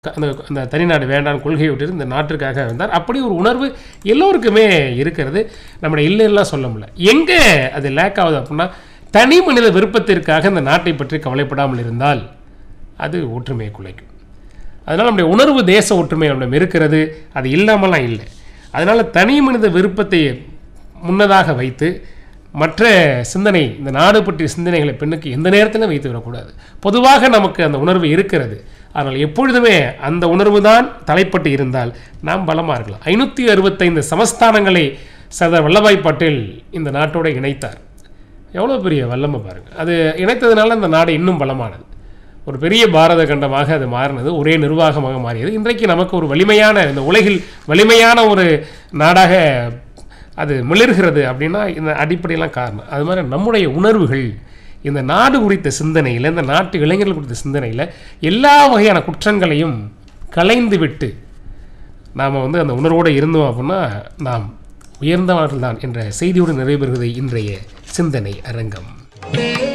க- அந்த அந்த தனிநாடு வேண்டாம் கொள்கையை விட்டு இந்த நாட்டிற்காக வந்தார் அப்படி ஒரு உணர்வு எல்லோருக்குமே இருக்கிறது நம்முடைய இல்லைலாம் சொல்ல முடியல எங்கே அது லேக் ஆகுது அப்படின்னா தனி மனித விருப்பத்திற்காக இந்த நாட்டை பற்றி கவலைப்படாமல் இருந்தால் அது ஒற்றுமையை குலைக்கும் அதனால் நம்முடைய உணர்வு தேச ஒற்றுமை நம்மிடம் இருக்கிறது அது இல்லாமலாம் இல்லை அதனால் தனி மனித விருப்பத்தை முன்னதாக வைத்து மற்ற சிந்தனை இந்த நாடு பற்றிய சிந்தனைகளை பெண்ணுக்கு எந்த நேரத்திலும் வைத்து விடக்கூடாது பொதுவாக நமக்கு அந்த உணர்வு இருக்கிறது ஆனால் எப்பொழுதுமே அந்த உணர்வு தான் தலைப்பட்டு இருந்தால் நாம் பலமாக இருக்கலாம் ஐநூற்றி அறுபத்தைந்து சமஸ்தானங்களை சர்தார் வல்லபாய் பட்டேல் இந்த நாட்டோட இணைத்தார் எவ்வளோ பெரிய வல்லமை பாருங்கள் அது இணைத்ததுனால இந்த நாடு இன்னும் பலமானது ஒரு பெரிய பாரத கண்டமாக அது மாறினது ஒரே நிர்வாகமாக மாறியது இன்றைக்கு நமக்கு ஒரு வலிமையான இந்த உலகில் வலிமையான ஒரு நாடாக அது மிளர்கிறது அப்படின்னா இந்த அடிப்படையெல்லாம் காரணம் அது மாதிரி நம்முடைய உணர்வுகள் இந்த நாடு குறித்த சிந்தனையில் இந்த நாட்டு இளைஞர்கள் குறித்த சிந்தனையில் எல்லா வகையான குற்றங்களையும் கலைந்து விட்டு நாம் வந்து அந்த உணர்வோடு இருந்தோம் அப்படின்னா நாம் உயர்ந்தவர்கள் தான் என்ற செய்தியோடு நிறைவு பெறுகிறது இன்றைய சிந்தனை அரங்கம்